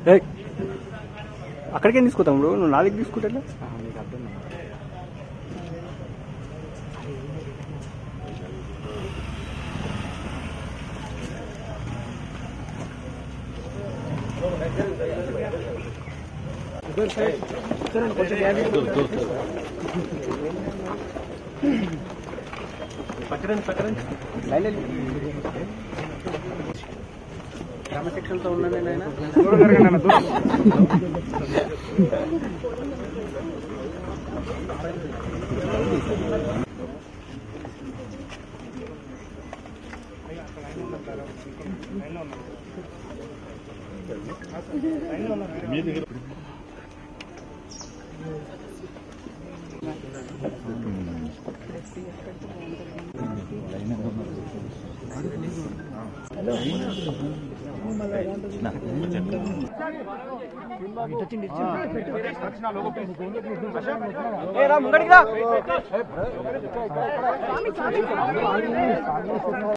ఏయ్, అక్కడికేం తీసుకుంటాం బ్రో నువ్వు నా దగ్గర తీసుకుంటా నీకు అర్థం క్రమశిక్షణతో ఉన్నాను నేను ముంగడికి రా